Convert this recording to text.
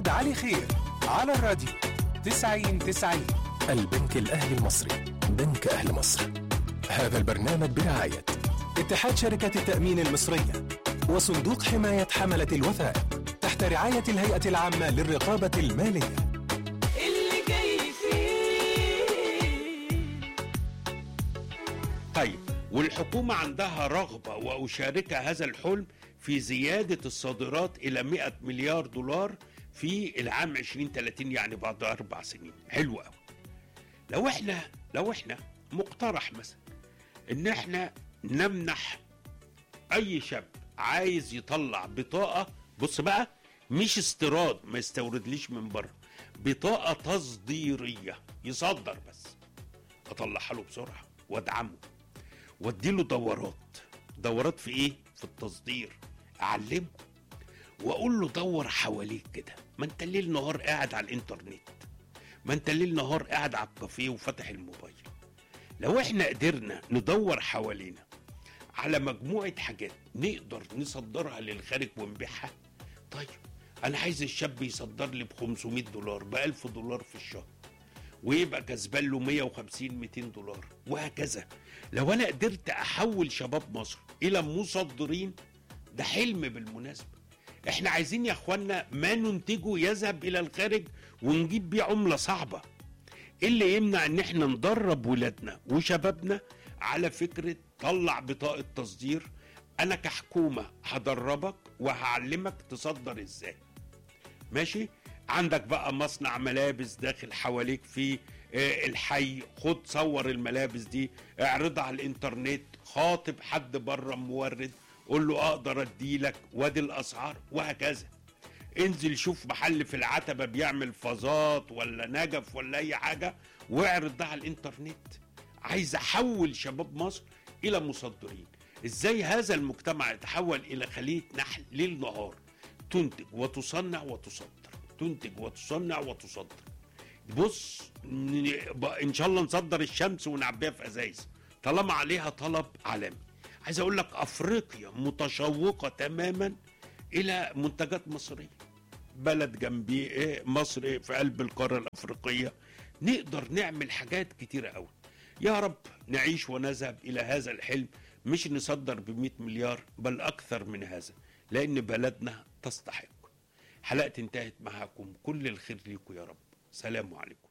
علي خير على الراديو 90 90 البنك الأهلي المصري بنك أهل مصر هذا البرنامج برعاية اتحاد شركة التأمين المصرية وصندوق حماية حملة الوثائق تحت رعاية الهيئة العامة للرقابة المالية اللي جاي فيه طيب والحكومة عندها رغبة وأشاركها هذا الحلم في زيادة الصادرات إلى 100 مليار دولار في العام 2030 يعني بعد أربع سنين حلو قوي لو احنا لو احنا مقترح مثلا ان احنا نمنح اي شاب عايز يطلع بطاقة بص بقى مش استيراد ما يستوردليش من بره بطاقة تصديرية يصدر بس اطلعها له بسرعة وادعمه واديله دورات دورات في ايه في التصدير اعلمه واقول له دور حواليك كده ما انت ليل نهار قاعد على الانترنت ما انت ليل نهار قاعد على الكافيه وفاتح الموبايل لو احنا قدرنا ندور حوالينا على مجموعة حاجات نقدر نصدرها للخارج ونبيعها طيب انا عايز الشاب يصدر لي ب 500 دولار ب 1000 دولار في الشهر ويبقى كسبان له 150 200 دولار وهكذا لو انا قدرت احول شباب مصر الى مصدرين ده حلم بالمناسبه احنا عايزين يا اخوانا ما ننتجه يذهب الى الخارج ونجيب بيه عمله صعبه ايه اللي يمنع ان احنا ندرب ولادنا وشبابنا على فكره طلع بطاقه تصدير انا كحكومه هدربك وهعلمك تصدر ازاي ماشي عندك بقى مصنع ملابس داخل حواليك في آه، الحي خد صور الملابس دي اعرضها على الانترنت خاطب حد بره مورد قول له اقدر اديلك وادي الاسعار وهكذا انزل شوف محل في العتبة بيعمل فازات ولا نجف ولا اي حاجة واعرض ده على الانترنت عايز احول شباب مصر الى مصدرين ازاي هذا المجتمع يتحول الى خلية نحل ليل نهار تنتج وتصنع وتصدر تنتج وتصنع وتصدر بص ن- ب- ان شاء الله نصدر الشمس ونعبيها في ازايز طالما عليها طلب عالمي عايز اقول لك افريقيا متشوقه تماما الى منتجات مصريه بلد جنبي إيه مصر إيه في قلب القاره الافريقيه نقدر نعمل حاجات كتيره قوي يا رب نعيش ونذهب الى هذا الحلم مش نصدر ب 100 مليار بل اكثر من هذا لان بلدنا تستحق حلقتي انتهت معاكم كل الخير ليكم يا رب سلام عليكم